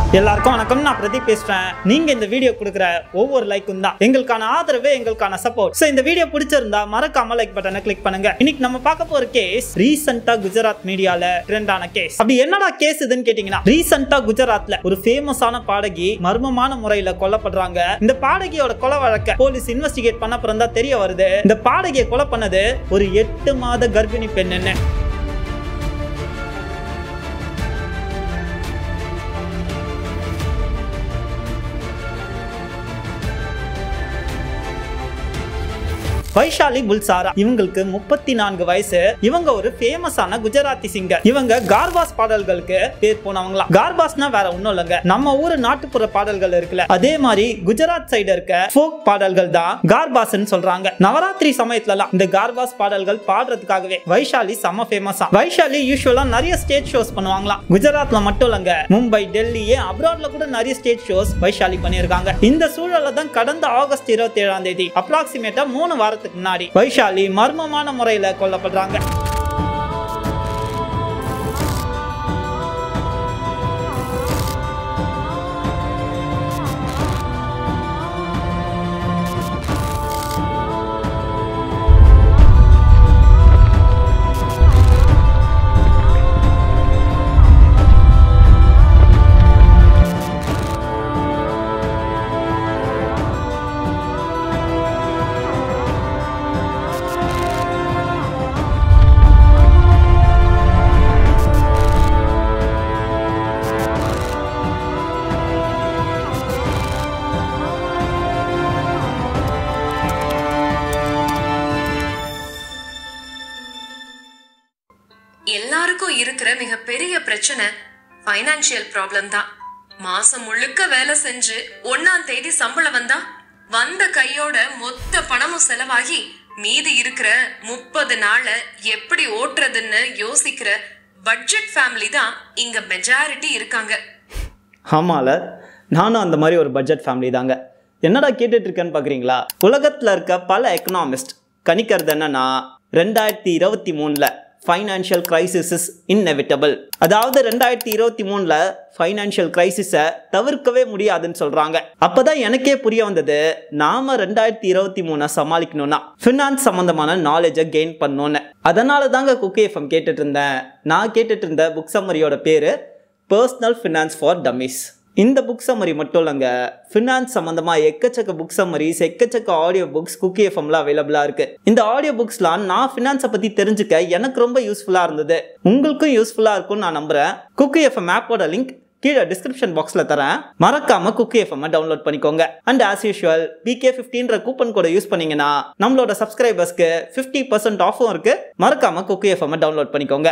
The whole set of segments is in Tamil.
எல்லாருக்கும் வணக்கம் நான் பிரதீப் பேசுறேன் நீங்க இந்த வீடியோ கொடுக்குற ஒவ்வொரு லைக்கும் தான் எங்களுக்கான ஆதரவே எங்களுக்கான சப்போர்ட் சோ இந்த வீடியோ பிடிச்சிருந்தா மறக்காம லைக் பட்டனை கிளிக் பண்ணுங்க இன்னைக்கு நம்ம பார்க்க போற கேஸ் ரீசெண்டா குஜராத் மீடியால ட்ரெண்ட் ஆன கேஸ் அப்படி என்னடா கேஸ் இதுன்னு கேட்டீங்கன்னா ரீசெண்டா குஜராத்ல ஒரு ஃபேமஸான பாடகி மர்மமான முறையில கொல்லப்படுறாங்க இந்த பாடகியோட கொலை வழக்க போலீஸ் இன்வெஸ்டிகேட் பண்ண அப்புறம் தான் தெரிய வருது இந்த பாடகியை கொலை பண்ணது ஒரு எட்டு மாத கர்ப்பிணி பெண்ணுன்னு வைஷாலி புல்சாரா இவங்களுக்கு முப்பத்தி நான்கு வயசு இவங்க ஒரு ஃபேமஸான குஜராத்தி சிங்கர் இவங்க கார்பாஸ் பாடல்களுக்கு பேர் போனவங்களாம் கார்பாஸ்னா வேற ஒண்ணும் இல்லைங்க நம்ம ஊரு நாட்டுப்புற பாடல்கள் இருக்குல்ல அதே மாதிரி குஜராத் சைடு இருக்க ஃபோக் பாடல்கள் தான் கார்பாஸ்ன்னு சொல்றாங்க நவராத்திரி சமயத்துலலாம் இந்த கார்பாஸ் பாடல்கள் பாடுறதுக்காகவே வைஷாலி செம்ம ஃபேமஸா வைஷாலி யூஸ்வலா நிறைய ஸ்டேஜ் ஷோஸ் பண்ணுவாங்களாம் குஜராத்ல மட்டும் இல்லைங்க மும்பை டெல்லி ஏன் அப்ராட்ல கூட நிறைய ஸ்டேஜ் ஷோஸ் வைஷாலி பண்ணியிருக்காங்க இந்த சூழல்ல தான் கடந்த ஆகஸ்ட் இருபத்தி ஏழாம் தேதி அப்ராக்சிமேட்டா மூணு வாரத்துக்கு முன்னாடி வைஷாலி மர்மமான முறையில கொல்லப்படுறாங்க எல்லாருக்கும் இருக்கிற மிகப்பெரிய பிரச்சனை ஃபைனான்சியல் ப்ராப்ளம் தான் மாசம் முழுக்க வேலை செஞ்சு ஒன்னாம் தேதி சம்பளம் வந்தா வந்த கையோட மொத்த பணமும் செலவாகி மீதி இருக்கிற முப்பது நாளை எப்படி ஓட்டுறதுன்னு யோசிக்கிற பட்ஜெட் ஃபேமிலி தான் இங்க மெஜாரிட்டி இருக்காங்க ஆமால நானும் அந்த மாதிரி ஒரு பட்ஜெட் ஃபேமிலி தாங்க என்னடா கேட்டுட்டு இருக்கேன்னு பார்க்குறீங்களா உலகத்தில் இருக்க பல எக்கனாமிஸ்ட் கணிக்கிறது என்னன்னா ரெண்டாயிரத்தி இருபத்தி மூணில் ஃபைனான்ஷியல் கிரைசிஸ் இஸ் இன்னெவிட்டபிள் அதாவது ரெண்டாயிரத்தி இருபத்தி மூணில் ஃபைனான்ஷியல் கிரைசிஸை தவிர்க்கவே முடியாதுன்னு சொல்கிறாங்க அப்போ தான் எனக்கே புரிய வந்தது நாம் ரெண்டாயிரத்தி இருபத்தி மூணை சமாளிக்கணும்னா ஃபினான்ஸ் சம்மந்தமான நாலேஜை கெயின் பண்ணணும்னு அதனால தாங்க குக்கி எஃப்எம் கேட்டுட்டு இருந்தேன் நான் கேட்டுட்டு இருந்த புக் சம்மரியோட பேர் பர்சனல் ஃபினான்ஸ் ஃபார் டம்மிஸ் இந்த புக் சம்மரி மட்டும் இல்லைங்க ஃபினான்ஸ் சம்மந்தமாக எக்கச்சக்க புக் சம்மரிஸ் எக்கச்சக்க ஆடியோ புக்ஸ் குக்கி எஃப்எம்ல அவைலபிளாக இருக்கு இந்த ஆடியோ புக்ஸ்லாம் நான் ஃபினான்ஸை பற்றி தெரிஞ்சுக்க எனக்கு ரொம்ப யூஸ்ஃபுல்லாக இருந்தது உங்களுக்கும் யூஸ்ஃபுல்லாக இருக்கும்னு நான் நம்புகிறேன் குக்கி எஃப்எம் ஆப்போட லிங்க் கீழே டிஸ்கிரிப்ஷன் பாக்ஸில் தரேன் மறக்காம குக்கி எஃப்எம் டவுன்லோட் பண்ணிக்கோங்க அண்ட் ஆஸ் யூஷுவல் பிகே ஃபிஃப்டின்ற கூப்பன் கோடை யூஸ் பண்ணீங்கன்னா நம்மளோட சப்ஸ்கிரைபர்ஸ்க்கு ஃபிஃப்டி பர்சன்ட் ஆஃபும் இருக்கு மறக்காம குக்கி எஃப்எம் டவுன்லோட் பண்ணிக்கோங்க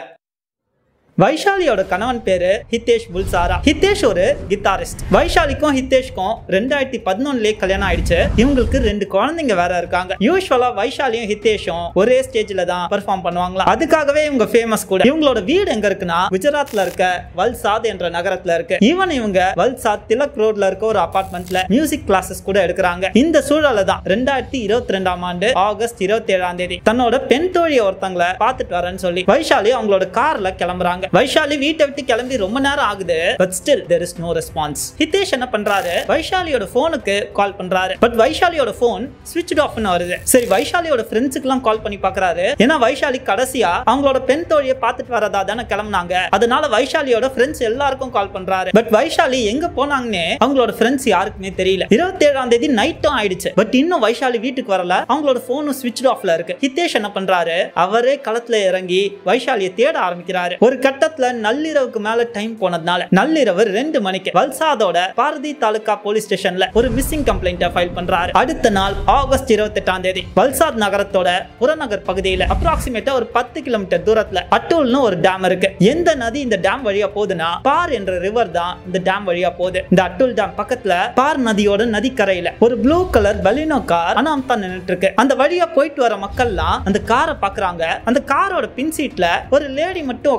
வைஷாலியோட கணவன் பேரு ஹிதேஷ் புல்சாரா ஹிதேஷ் ஒரு கித்தாரிஸ்ட் வைஷாலிக்கும் ஹிதேஷ்க்கும் ரெண்டாயிரத்தி பதினொன்னுலயே கல்யாணம் ஆயிடுச்சு இவங்களுக்கு ரெண்டு குழந்தைங்க வேற இருக்காங்க யூஸ்வலா வைஷாலியும் ஹிதேஷும் ஒரே ஸ்டேஜ்ல தான் பெர்ஃபார்ம் பண்ணுவாங்களா அதுக்காகவே இவங்க ஃபேமஸ் கூட இவங்களோட வீடு எங்க இருக்குன்னா குஜராத்ல இருக்க வல்சாத் என்ற நகரத்துல இருக்கு ஈவன் இவங்க வல்சாத் திலக் ரோட்ல இருக்க ஒரு அபார்ட்மெண்ட்ல மியூசிக் கிளாஸஸ் கூட எடுக்கிறாங்க இந்த சூழல்ல தான் ரெண்டாயிரத்தி இருபத்தி ரெண்டாம் ஆண்டு ஆகஸ்ட் இருபத்தி ஏழாம் தேதி தன்னோட பெண் தோழிய ஒருத்தங்களை பார்த்துட்டு வரேன்னு சொல்லி வைஷாலி அவங்களோட கார்ல கிளம்புறாங்க வைஷாலி வீட்டை விட்டு கிளம்பி ரொம்ப நேரம் ஆகுது but still there is no response Hitesh என்ன பண்றாரு வைஷாலியோட போனுக்கு கால் பண்றாரு பட் வைஷாலியோட போன் ஸ்விட்ச் ஆஃப்னு வருது சரி வைஷாலியோட ஃப்ரெண்ட்ஸுக்குலாம் கால் பண்ணி பார்க்கறாரு ஏன்னா வைஷாலி கடைசியா அவங்களோட பெண் தோழியை பார்த்துட்டு வரதா தானே கிளம்புனாங்க அதனால வைஷாலியோட ஃப்ரெண்ட்ஸ் எல்லாருக்கும் கால் பண்றாரு பட் வைஷாலி எங்க போனாங்கன்னு அவங்களோட ஃப்ரெண்ட்ஸ் யாருக்குமே தெரியல இருபத்தி ஏழாம் தேதி நைட்டும் ஆயிடுச்சு பட் இன்னும் வைஷாலி வீட்டுக்கு வரல அவங்களோட போனும் ஸ்விட்ச் ஆஃப்ல இருக்கு ஹிதேஷ் என்ன பண்றாரு அவரே களத்துல இறங்கி வைஷாலியை தேட ஆரம்பிக்கிறாரு ஒரு கட்டத்துல நள்ளிரவுக்கு மேல டைம் போனதுனால நள்ளிரவு ரெண்டு மணிக்கு வல்சாதோட பாரதி தாலுகா போலீஸ் ஸ்டேஷன்ல ஒரு மிஸ்ஸிங் கம்ப்ளைண்ட்டை ஃபைல் பண்றாரு அடுத்த நாள் ஆகஸ்ட் இருபத்தி எட்டாம் தேதி வல்சாத் நகரத்தோட புறநகர் பகுதியில அப்ராக்சிமேட்டா ஒரு பத்து கிலோமீட்டர் தூரத்துல அட்டூல்னு ஒரு டேம் இருக்கு எந்த நதி இந்த டேம் வழியா போகுதுன்னா பார் என்ற ரிவர் தான் இந்த டேம் வழியா போகுது இந்த அட்டூல் டேம் பக்கத்துல பார் நதியோட நதிக்கரையில ஒரு ப்ளூ கலர் பலினோ கார் அனாமத்தா நின்னுட்டு இருக்கு அந்த வழியா போயிட்டு வர மக்கள்லாம் அந்த காரை பாக்குறாங்க அந்த காரோட பின் சீட்ல ஒரு லேடி மட்டும் உட்காந்துட்டு இருக்காங்க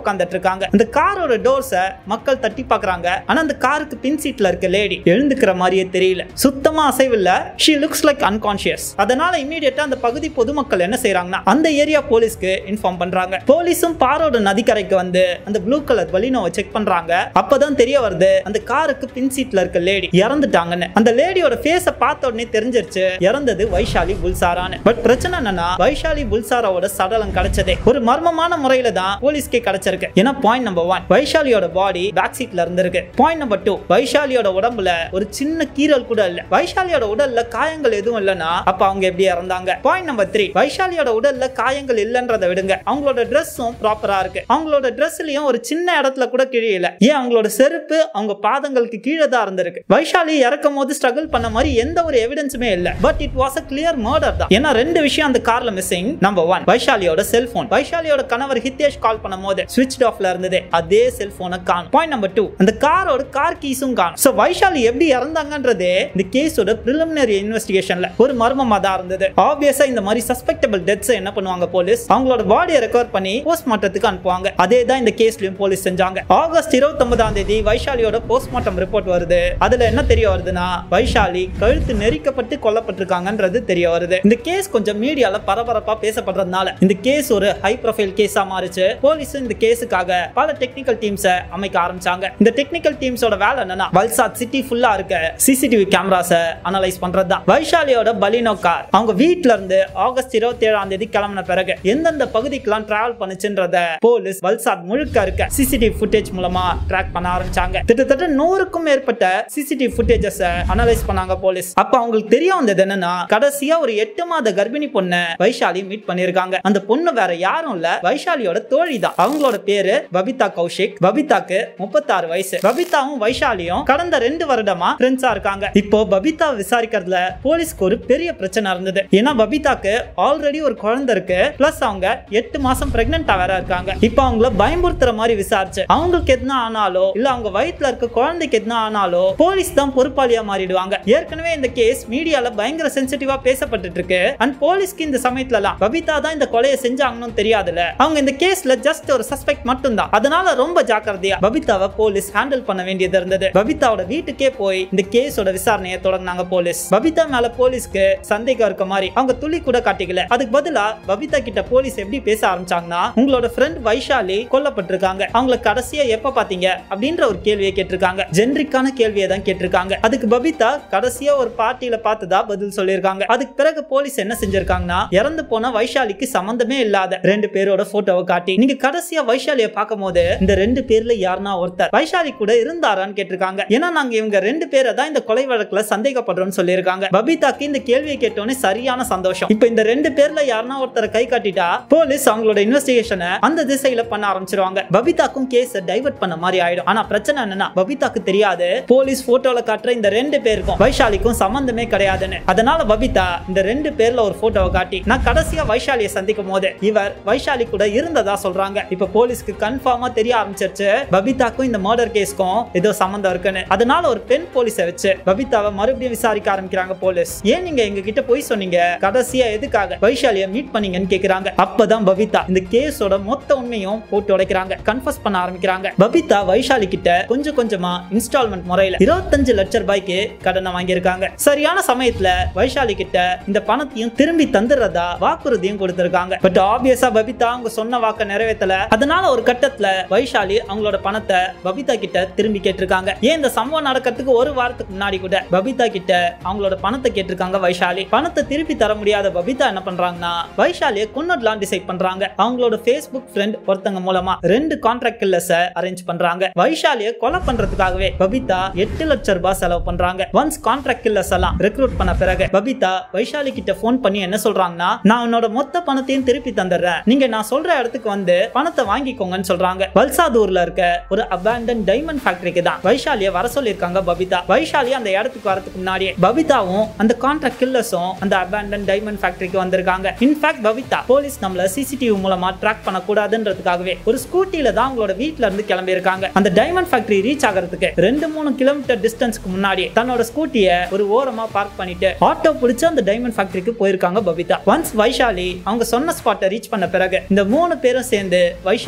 இருக்காங்க அந்த காரோட டோர்ஸை மக்கள் தட்டி பார்க்கறாங்க ஆனா அந்த காருக்கு பின் சீட்ல இருக்க லேடி எழுந்துக்கிற மாதிரியே தெரியல சுத்தமா அசைவில்ல ஷி லுக்ஸ் லைக் அன்கான்ஷியஸ் அதனால இமீடியட்டா அந்த பகுதி பொதுமக்கள் என்ன செய்றாங்கன்னா அந்த ஏரியா போலீஸ்க்கு இன்ஃபார்ம் பண்றாங்க போலீஸும் பாரோட நதிக்கரைக்கு வந்து அந்த ப்ளூ கலர் பலினோவை செக் பண்றாங்க அப்பதான் தெரிய வருது அந்த காருக்கு பின் சீட்ல இருக்க லேடி இறந்துட்டாங்கன்னு அந்த லேடியோட ஃபேஸ பார்த்த உடனே தெரிஞ்சிருச்சு இறந்தது வைஷாலி புல்சாரான்னு பட் பிரச்சனை என்னன்னா வைஷாலி புல்சாராவோட சடலம் கிடைச்சதே ஒரு மர்மமான முறையில தான் போலீஸ்க்கே கிடைச்சிருக்கு ஏன்னா பாயிண்ட் நம்பர் ஒன் வைஷாலியோட பாடி பேக் சீட்ல இருந்திருக்கு பாயிண்ட் நம்பர் டூ வைஷாலியோட உடம்புல ஒரு சின்ன கீறல் கூட இல்ல வைஷாலியோட உடல்ல காயங்கள் எதுவும் இல்லைன்னா அப்ப அவங்க எப்படி இறந்தாங்க பாயிண்ட் நம்பர் த்ரீ வைஷாலியோட உடல்ல காயங்கள் இல்லைன்றதை விடுங்க அவங்களோட ட்ரெஸ்ஸும் ப்ராப்பரா இருக்கு அவங்களோட ட்ரெஸ்லயும் ஒரு சின்ன இடத்துல கூட கிழியல ஏன் அவங்களோட செருப்பு அவங்க பாதங்களுக்கு கீழே தான் இருந்திருக்கு வைஷாலி இறக்கும் போது ஸ்ட்ரகிள் பண்ண மாதிரி எந்த ஒரு எவிடன்ஸுமே இல்ல but it was a clear murder தான் ஏன்னா ரெண்டு விஷயம் அந்த கார்ல மிஸ்ஸிங் நம்பர் ஒன் வைஷாலியோட செல்போன் வைஷாலியோட கணவர் ஹிதேஷ் கால் பண்ணும் போது சுவிட்ச் ஆஃப்ல இருந்தது அதே செல்போனை காணும் பாயிண்ட் நம்பர் டூ அந்த காரோட கார் கீஸும் காணும் சோ வைஷாலி எப்படி இறந்தாங்கன்றதே இந்த கேஸோட பிரிலிமினரி இன்வெஸ்டிகேஷன்ல ஒரு மர்மமா தான் இருந்தது ஆப்வியஸா இந்த மாதிரி சஸ்பெக்டபிள் டெத்ஸ் என்ன பண்ணுவாங்க போலீஸ் அவங்களோட பாடியை ரெக்கவர் பண்ணி போஸ்ட்மார்ட்டத்துக்கு அனுப்புவாங்க அதே தான் இந்த கேஸ்லயும் போலீஸ் செஞ்சாங்க ஆகஸ்ட் இருபத்தி ஒன்பதாம் தேதி வைஷாலியோட போஸ்ட்மார்ட்டம் ரிப்போர்ட் வருது அதுல என்ன தெரிய வருதுன்னா வைஷாலி கழுத்து நெரிக்கப்பட்டு கொல்லப்பட்டிருக்காங்கன்றது தெரிய வருது இந்த கேஸ் கொஞ்சம் மீடியால பரபரப்பா பேசப்படுறதுனால இந்த கேஸ் ஒரு ஹை ப்ரொஃபைல் கேஸா மாறிச்சு போலீஸ் இந்த கேஸுக்காக பல டெக்னிக்கல் டீம்ஸை அமைக்க ஆரம்பிச்சாங்க இந்த டெக்னிக்கல் டீம்ஸோட வேலை என்னன்னா வல்சாத் சிட்டி ஃபுல்லா இருக்க சிசிடிவி கேமராஸை அனலைஸ் பண்றது தான் வைஷாலியோட பலினோ கார் அவங்க வீட்ல இருந்து ஆகஸ்ட் இருபத்தி ஏழாம் தேதி கிளம்பின பிறகு எந்தெந்த பகுதிக்கெல்லாம் டிராவல் பண்ணுச்சுன்றத போலீஸ் வல்சாத் முழுக்க இருக்க சிசிடிவி ஃபுட்டேஜ் மூலமா ட்ராக் பண்ண ஆரம்பிச்சாங்க கிட்டத்தட்ட நூறுக்கும் மேற்பட்ட சிசிடிவி ஃபுட்டேஜஸ் அனலைஸ் பண்ணாங்க போலீஸ் அப்ப அவங்களுக்கு தெரிய வந்தது என்னன்னா கடைசியா ஒரு எட்டு மாத கர்ப்பிணி பொண்ணை வைஷாலி மீட் பண்ணிருக்காங்க அந்த பொண்ணு வேற யாரும் இல்ல வைஷாலியோட தோழி தான் அவங்களோட பேரு பபிதா கௌஷிக் பபிதாக்கு முப்பத்தாறு வயசு பபிதாவும் வைஷாலியும் கடந்த ரெண்டு வருடமா ஃப்ரெண்ட்ஸா இருக்காங்க இப்போ பபிதா விசாரிக்கிறதுல போலீஸ்க்கு ஒரு பெரிய பிரச்சனை இருந்தது ஏன்னா பபிதாக்கு ஆல்ரெடி ஒரு குழந்தை இருக்கு பிளஸ் அவங்க எட்டு மாசம் பிரெக்னெண்டா வேற இருக்காங்க இப்போ அவங்கள பயமுறுத்துற மாதிரி விசாரிச்சு அவங்களுக்கு எதுனா ஆனாலோ இல்ல அவங்க வயித்துல இருக்க குழந்தைக்கு எதுனா ஆனாலோ போலீஸ் தான் பொறுப்பாளியா மாறிடுவாங்க ஏற்கனவே இந்த கேஸ் மீடியால பயங்கர சென்சிட்டிவா பேசப்பட்டு இருக்கு அண்ட் போலீஸ்க்கு இந்த சமயத்துலலாம் பபிதா தான் இந்த கொலையை செஞ்சாங்கன்னு தெரியாதுல அவங்க இந்த கேஸ்ல ஜஸ்ட் ஒரு சஸ்பெக்ட் மட்டும் தான் அதனால ரொம்ப ஜாக்கிரதையா பபிதாவை போலீஸ் ஹேண்டில் பண்ண வேண்டியது இருந்தது பபிதாவோட வீட்டுக்கே போய் இந்த கேஸோட விசாரணையை தொடங்கினாங்க போலீஸ் பபிதா மேல போலீஸ்க்கு சந்தேகம் இருக்க மாதிரி அவங்க துளி கூட காட்டிக்கல அதுக்கு பதிலா பபிதா கிட்ட போலீஸ் எப்படி பேச ஆரம்பிச்சாங்கன்னா உங்களோட ஃப்ரெண்ட் வைஷாலி கொல்லப்பட்டிருக்காங்க அவங்கள கடைசியா எப்ப பாத்தீங்க அப்படின்ற ஒரு கேள்வியை கேட்டிருக்காங்க ஜென்ரிக்கான கேள்வியை தான் கேட்டிருக்காங்க அதுக்கு பபிதா கடைசியா ஒரு பார்ட்டியில பார்த்ததா பதில் சொல்லியிருக்காங்க அதுக்கு பிறகு போலீஸ் என்ன செஞ்சிருக்காங்கன்னா இறந்து போன வைஷாலிக்கு சம்பந்தமே இல்லாத ரெண்டு பேரோட போட்டோவை காட்டி நீங்க கடைசியா வைஷாலியை பார்க்கும் போது இந்த ரெண்டு பேர்ல யாருன்னா ஒருத்தர் வைஷாலி கூட இருந்தாரான்னு கேட்டிருக்காங்க ஏன்னா நாங்க இவங்க ரெண்டு பேரை தான் இந்த கொலை வழக்குல சந்தேகப்படுறோம்னு சொல்லியிருக்காங்க பபிதாக்கு இந்த கேள்வியை கேட்டோன்னே சரியான சந்தோஷம் இப்போ இந்த ரெண்டு பேர்ல யாருன்னா ஒருத்தரை கை காட்டிட்டா போலீஸ் அவங்களோட இன்வெஸ்டிகேஷனை அந்த திசையில பண்ண ஆரம்பிச்சிருவாங்க பபிதாக்கும் கேஸ் டைவர்ட் பண்ண மாதிரி ஆயிடும் ஆனா பிரச்சனை என்னன்னா பபிதாக்கு தெரியாது போலீஸ் போட்டோல காட்டுற இந்த ரெண்டு பேருக்கும் வைஷாலிக்கும் சம்பந்தமே கிடையாதுன்னு அதனால பபிதா இந்த ரெண்டு பேர்ல ஒரு போட்டோவை காட்டி நான் கடைசியா வைஷாலியை சந்திக்கும் போது இவர் வைஷாலி கூட இருந்ததா சொல்றாங்க இப்ப போலீஸ்க்கு கன்ஃபார்மா தெரிய ஆரம்பிச்சிருச்சு பபிதாக்கும் இந்த மர்டர் கேஸ்க்கும் ஏதோ சம்பந்தம் இருக்குன்னு அதனால ஒரு பெண் போலீஸை வச்சு பபிதாவை மறுபடியும் விசாரிக்க ஆரம்பிக்கிறாங்க போலீஸ் ஏன் நீங்க எங்க கிட்ட போய் சொன்னீங்க கடைசியா எதுக்காக வைஷாலியை மீட் பண்ணீங்கன்னு கேக்குறாங்க அப்பதான் பபிதா இந்த கேஸோட மொத்த உண்மையும் போட்டு உடைக்கிறாங்க கன்ஃபஸ் பண்ண ஆரம்பிக்கிறாங்க பபிதா வைஷாலி கிட்ட கொஞ்சம் கொஞ்சமா இன்ஸ்டால்மெண்ட் முறையில இருபத்தஞ்சு லட்சம் ரூபாய்க்கு கடனை வாங்கியிருக்காங்க சரியான சமயத்துல வைஷாலி கிட்ட இந்த பணத்தையும் திரும்பி தந்துடுறதா வாக்குறுதியும் கொடுத்திருக்காங்க பட் ஆப்வியஸா பபிதா அவங்க சொன்ன வாக்க நிறைவேற்றல அதனால ஒரு கட்டத்துல வைஷாலி அவங்களோட பணத்தை பபிதா கிட்ட திரும்பி கேட்டிருக்காங்க ஏன் இந்த சம்பவம் நடக்கிறதுக்கு ஒரு வாரத்துக்கு முன்னாடி கூட பபிதா கிட்ட அவங்களோட பணத்தை கேட்டிருக்காங்க வைஷாலி பணத்தை திருப்பி தர முடியாத பபிதா என்ன பண்றாங்கன்னா வைஷாலியை கொன்னடலாம் டிசைட் பண்றாங்க அவங்களோட ஃபேஸ்புக் ஃப்ரெண்ட் ஒருத்தங்க மூலமா ரெண்டு கான்ட்ராக்ட் கில்லர்ஸ அரேஞ்ச் பண்றாங்க வைஷாலியை கொலை பண்றதுக்காகவே பபிதா எட்டு லட்சம் ரூபாய் செலவு பண்றாங்க ஒன்ஸ் கான்ட்ராக்ட் கில்லர்ஸ் எல்லாம் ரெக்ரூட் பண்ண பிறகு பபிதா வைஷாலி கிட்ட ஃபோன் பண்ணி என்ன சொல்றாங்கன்னா நான் உன்னோட மொத்த பணத்தையும் திருப்பி தந்துடுறேன் நீங்க நான் சொல்ற இடத்துக்கு வந்து பணத்தை வாங்கிக்கோங்கன்னு சொல்றாங்க வல்சாதூர்ல இருக்க ஒரு அபாண்டன் டைமண்ட் ஃபேக்டரிக்கு தான் வைஷாலியை வர சொல்லியிருக்காங்க பபிதா வைஷாலி அந்த இடத்துக்கு வரதுக்கு முன்னாடியே பபிதாவும் அந்த கான்ட்ராக்ட் கில்லர்ஸும் அந்த அபாண்டன் டைமண்ட் ஃபேக்டரிக்கு வந்திருக்காங்க இன்ஃபேக்ட் பபிதா போலீஸ் நம்மள சிசிடிவி மூலமா ட்ராக் பண்ணக்கூடாதுன்றதுக்காகவே ஒரு ஸ்கூட்டில தான் அவங்களோட வீட்ல இருந்து கிளம்பி இருக்காங்க அந்த டைமண்ட் ஃபேக்டரி ரீச் ஆகிறதுக்கு ரெண்டு மூணு கிலோமீட்டர் டிஸ்டன்ஸ்க்கு முன்னாடி தன்னோட ஸ்கூட்டியை ஒரு ஓரமா பார்க் பண்ணிட்டு ஆட்டோ பிடிச்சு அந்த டைமண்ட் ஃபேக்டரிக்கு போயிருக்காங்க பபிதா ஒன்ஸ் வைஷாலி அவங்க சொன்ன ஸ்பாட்டை ரீச் பண்ண பிறகு இந்த மூணு பேரும் சேர்ந்து வைஷாலியை கொன்னுட்டு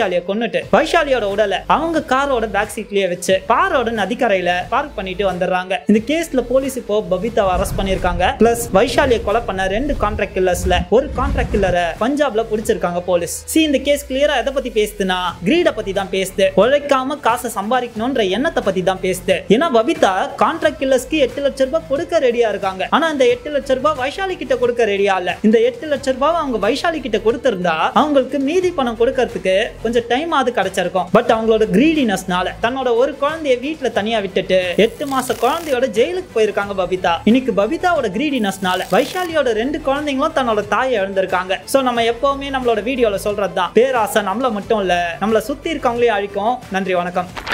கொன்னுட்டு வைஷாலியோட உடலை அவங்க காரோட பேக் சீட்லயே வச்சு பாரோட நதிக்கரையில பார்க் பண்ணிட்டு வந்துடுறாங்க இந்த கேஸ்ல போலீஸ் இப்போ பபிதாவை அரெஸ்ட் பண்ணிருக்காங்க பிளஸ் வைஷாலியை கொலை பண்ண ரெண்டு கான்ட்ராக்ட் கில்லர்ஸ்ல ஒரு கான்ட்ராக்ட் கில்லரை பஞ்சாப்ல பிடிச்சிருக்காங்க போலீஸ் சி இந்த கேஸ் கிளியரா எதை பத்தி பேசுதுன்னா கிரீட பத்தி தான் பேசுது உழைக்காம காசை சம்பாதிக்கணும்ன்ற எண்ணத்தை பத்தி தான் பேசுது ஏன்னா பபிதா கான்ட்ராக்ட் கில்லர்ஸ்க்கு எட்டு லட்சம் ரூபாய் கொடுக்க ரெடியா இருக்காங்க ஆனா இந்த எட்டு லட்சம் ரூபாய் வைஷாலி கிட்ட கொடுக்க ரெடியா இல்ல இந்த எட்டு லட்சம் ரூபாய் அவங்க வைஷாலி கிட்ட கொடுத்திருந்தா அவங்களுக்கு மீதி பணம் கொடுக்கறதுக்கு கொஞ்சம் டைம் ஆது கிடைச்சிருக்கும் பட் அவங்களோட கிரீடினஸ்னால தன்னோட ஒரு குழந்தைய வீட்டுல தனியா விட்டுட்டு எட்டு மாச குழந்தையோட ஜெயிலுக்கு போயிருக்காங்க பபிதா இன்னைக்கு பபிதாவோட கிரீடினஸ்னால வைஷாலியோட ரெண்டு குழந்தைங்களும் தன்னோட தாயை இழந்திருக்காங்க சோ நம்ம எப்பவுமே நம்மளோட வீடியோல சொல்றது தான் பேராசை நம்மள மட்டும் இல்ல நம்மள சுத்தி இருக்கவங்களையும் அழிக்கும் நன்றி வணக்கம்